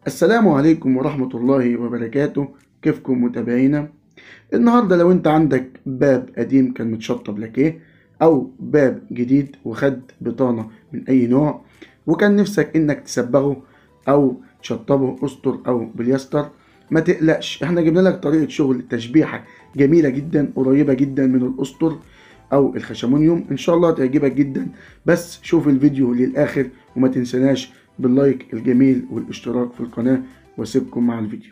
السلام عليكم ورحمة الله وبركاته كيفكم متابعينا النهاردة لو انت عندك باب قديم كان متشطب لاكيه او باب جديد وخد بطانة من اي نوع وكان نفسك انك تسبغه او تشطبه اسطر او بليستر ما تقلقش احنا جبنا لك طريقة شغل تشبيحة جميلة جدا قريبة جدا من الاسطر او الخشمونيوم ان شاء الله تعجبك جدا بس شوف الفيديو للاخر وما تنسناش باللايك الجميل والاشتراك في القناة واسيبكم مع الفيديو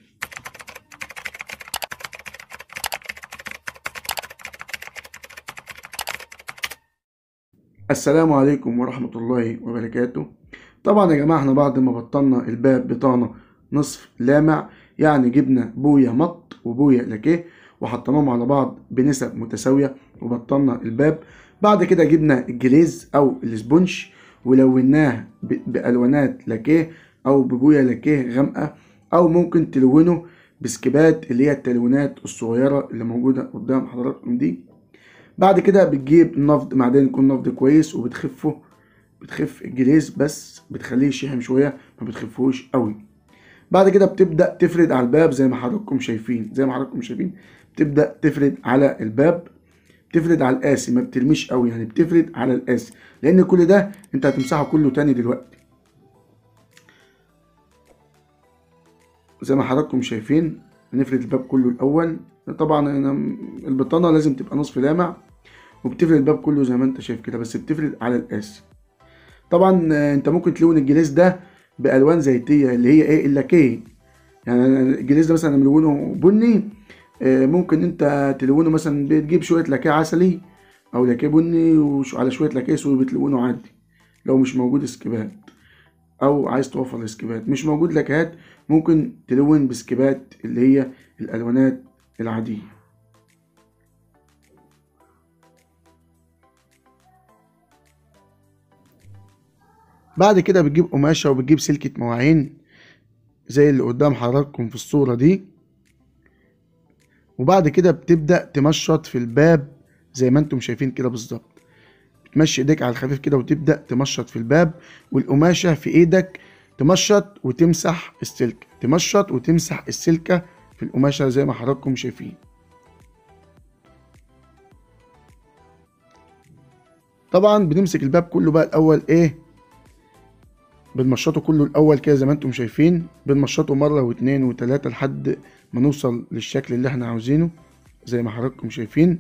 السلام عليكم ورحمة الله وبركاته طبعا يا جماعة احنا بعد ما بطلنا الباب بطانة نصف لامع يعني جبنا بوية مط وبوية لاكيه وحطيناهم على بعض بنسب متساوية وبطلنا الباب بعد كده جبنا الجليز او الاسبونج ولوناه بالوانات لاكيه او ببويه لاكيه غامقه او ممكن تلونه بسكيبات اللي هي التلوينات الصغيره اللي موجوده قدام حضراتكم دي بعد كده بتجيب نفض معدني يكون نفض كويس وبتخفه بتخف الجليز بس بتخليه شحم شويه ما بتخفوش قوي بعد كده بتبدا تفرد على الباب زي ما حضراتكم شايفين زي ما حضراتكم شايفين تبدا تفرد على الباب بتفرد على القاسي ما بترميش قوي يعني بتفرد على القاسي لان كل ده انت هتمسحه كله تاني دلوقتي زي ما حضراتكم شايفين هنفرد الباب كله الاول طبعا البطانه لازم تبقى نصف لامع وبتفرد الباب كله زي ما انت شايف كده بس بتفرد على القاسي طبعا انت ممكن تلون الجليس ده بالوان زيتيه اللي هي ايه اللاكيه يعني الجليس ده مثلا ملونه بني ممكن انت تلونه مثلا بتجيب شويه لاكيه عسلي او لاكيه بني وعلى شويه لاكيه اسود بتلونه عادي لو مش موجود سكيبات او عايز توفر السكيبات مش موجود لاكيهات ممكن تلون بسكيبات اللي هي الالوانات العاديه بعد كده بتجيب قماشه وبتجيب سلكه مواعين زي اللي قدام حضراتكم في الصوره دي وبعد كده بتبدأ تمشط في الباب زي ما انتم شايفين كده بالظبط بتمشي ايديك على الخفيف كده وتبدأ تمشط في الباب والقماشة في ايدك تمشط وتمسح السلكة تمشط وتمسح السلكة في القماشة زي ما حضراتكم شايفين طبعا بنمسك الباب كله بقى الاول ايه بنمشطه كله الاول كده زي ما انتم شايفين بنمشطه مره واتنين وتلاته لحد ما نوصل للشكل اللي احنا عاوزينه زي ما حضراتكم شايفين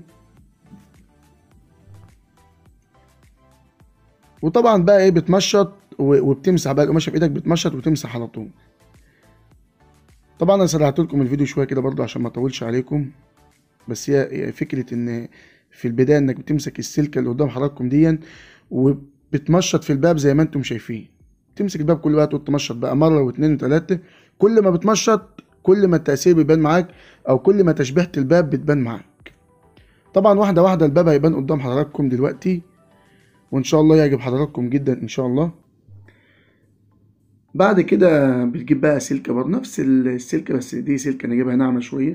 وطبعا بقى ايه بتمشط وبتمسح بقى القماشه في ايدك بتمشط وتمسح على طول طبعا انا سرعت لكم الفيديو شويه كده برضو عشان ما اطولش عليكم بس هي فكره ان في البدايه انك بتمسك السلكه اللي قدام حضراتكم دي وبتمشط في الباب زي ما انتم شايفين تمسك الباب كله بقى تقعد تمشط بقى مره واثنين وثلاثه كل ما بتمشط كل ما التأثير بيبان معاك أو كل ما تشبيهة الباب بتبان معاك طبعا واحدة واحدة الباب هيبان قدام حضراتكم دلوقتي وإن شاء الله يعجب حضراتكم جدا إن شاء الله بعد كده بتجيب بقى سلكة برضه نفس السلكة بس دي سلكة أنا جايبها ناعمة شوية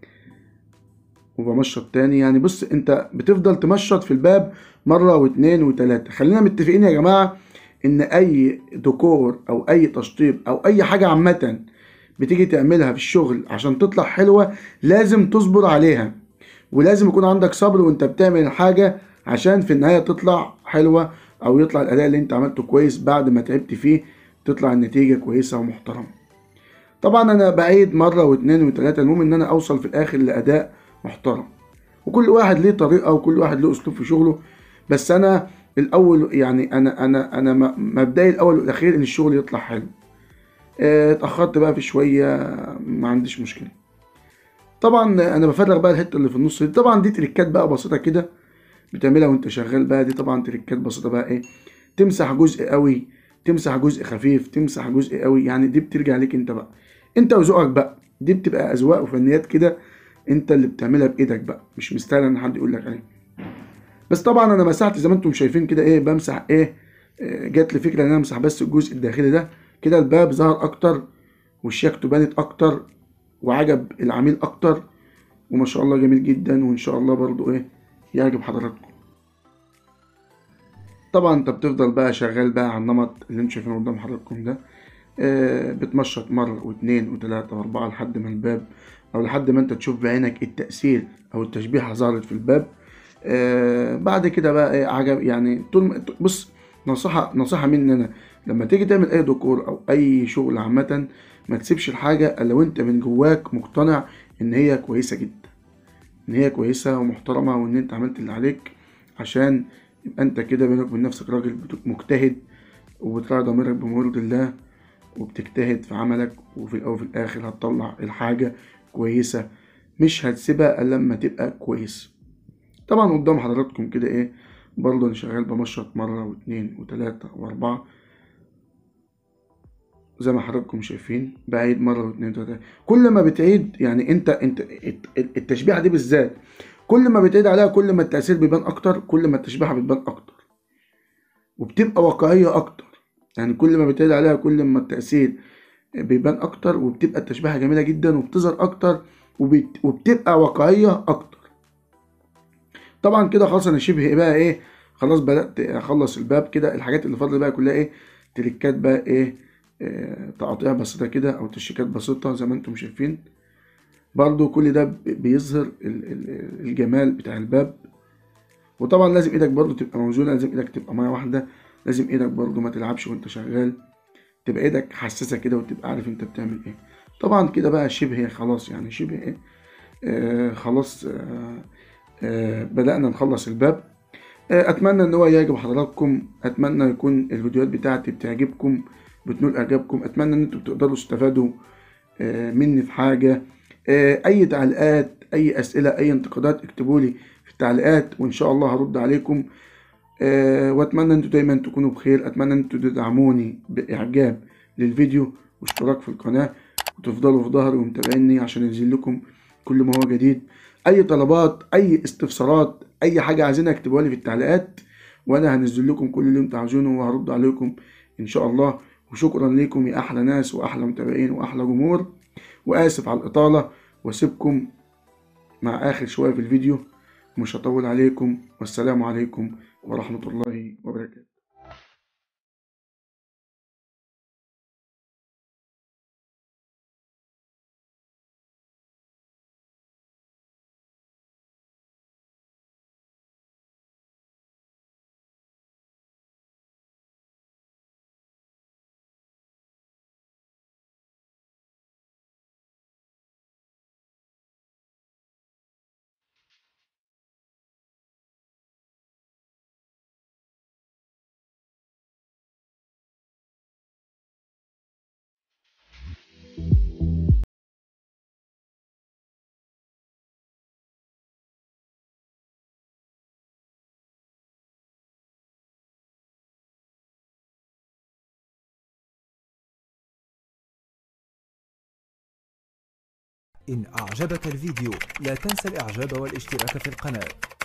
وبمشط تاني يعني بص انت بتفضل تمشط في الباب مرة واتنين وتلاتة خلينا متفقين يا جماعة ان اي ديكور او اي تشطيب او اي حاجة عامة بتيجي تعملها في الشغل عشان تطلع حلوة لازم تصبر عليها ولازم يكون عندك صبر وانت بتعمل الحاجة عشان في النهاية تطلع حلوة او يطلع الاداء اللي انت عملته كويس بعد ما تعبت فيه تطلع النتيجة كويسة ومحترمة طبعا انا بعيد مرة واتنين وتلاتة المهم ان انا اوصل في الاخر لاداء محترم وكل واحد ليه طريقة وكل واحد له اسلوب في شغله بس انا الاول يعني انا انا انا مبدئي الاول والاخير ان الشغل يطلع حلو اتاخرت بقى في شويه ما عنديش مشكله طبعا انا بفرغ بقى الحته اللي في النص دي طبعا دي تريكات بقى بسيطه كده بتعملها وانت شغال بقى دي طبعا تريكات بسيطه بقى ايه تمسح جزء قوي تمسح جزء خفيف تمسح جزء قوي يعني دي بترجع ليك انت بقى انت وذوقك بقى دي بتبقى اذواق وفنيات كده انت اللي بتعملها بايدك بقى مش مستاهل ان حد يقول لك عليها بس طبعا انا مسحت زي ما انتم شايفين كده ايه بمسح ايه جات لي فكره ان انا امسح بس الجزء الداخلي ده كده الباب ظهر اكتر وشياكته بانت اكتر وعجب العميل اكتر وما شاء الله جميل جدا وان شاء الله برضو ايه يعجب حضراتكم طبعا انت بتفضل بقى شغال بقى على النمط اللي انتم شايفينه قدام حضراتكم ده آه، بتمشط مرة واثنين وثلاثة وأربعة لحد ما الباب أو لحد ما أنت تشوف بعينك التأثير أو التشبيحة ظهرت في الباب آه، بعد كده بقى إيه عجب يعني طول ما- بص نصيحة نصيحة مني أنا لما تيجي تعمل أي ديكور أو أي شغل عامة ما تسيبش الحاجة إلا وأنت من جواك مقتنع إن هي كويسة جدا إن هي كويسة ومحترمة وإن أنت عملت اللي عليك عشان يبقى أنت كده بينك وبين نفسك راجل بت- مجتهد وبتراعي ضميرك بمرض الله وبتجتهد في عملك وفي الأول وفي الآخر هتطلع الحاجة كويسة مش هتسيبها إلا لما تبقى كويس طبعا قدام حضراتكم كده إيه برضه أنا شغال بمشط مرة واتنين وتلاتة وأربعة زي ما حضراتكم شايفين بعيد مرة واتنين وتلاتة كل ما بتعيد يعني أنت أنت الت- التشبيحة دي بالذات كل ما بتعيد عليها كل ما التأثير بيبان أكتر كل ما التشبيحة بتبان أكتر وبتبقى واقعية أكتر يعني كل ما بتعيد عليها كل ما التأثير بيبان أكتر وبتبقى التشبيحة جميلة جدا وبتظهر أكتر وبت... وبتبقى واقعية أكتر طبعا كده خلاص أنا شبه بقى إيه خلاص بدأت أخلص الباب كده الحاجات اللي فاضلة بقى كلها إيه تريكات بقى إيه آه، تقاطيع بسيطة كده أو تشيكات بسيطة زي ما أنتم شايفين برضو كل ده ب- بيظهر ال- ال- الجمال بتاع الباب وطبعا لازم ايدك برضو تبقى موزونة لازم ايدك تبقى مية واحدة لازم ايدك برضو ما تلعبش وانت شغال تبقى ايدك حساسة كده وتبقى عارف انت بتعمل ايه طبعا كده بقى شبه خلاص يعني شبه ايه آه خلاص آه آه بدأنا نخلص الباب آه اتمنى ان هو يعجب حضراتكم اتمنى يكون الفيديوهات بتاعتي بتعجبكم بتنول اعجابكم اتمنى ان انتم تقدروا تستفادوا آه مني في حاجة آه اي تعليقات اي اسئلة اي انتقادات اكتبوا لي في التعليقات وان شاء الله هرد عليكم آه، واتمنى انتوا دايما تكونوا بخير اتمنى انتوا تدعموني باعجاب للفيديو واشتراك في القناة وتفضلوا في ظهري ومتابعيني عشان ينزل لكم كل ما هو جديد اي طلبات اي استفسارات اي حاجة عايزينها اكتبوها لي في التعليقات وانا هنزل لكم كل اللي انتوا عاوزينه وهرد عليكم ان شاء الله وشكرا لكم يا احلى ناس واحلى متابعين واحلى جمهور واسف على الاطالة واسيبكم مع اخر شوية في الفيديو مش هطول عليكم والسلام عليكم ورحمة الله وبركاته إن أعجبك الفيديو لا تنسى الإعجاب والاشتراك في القناة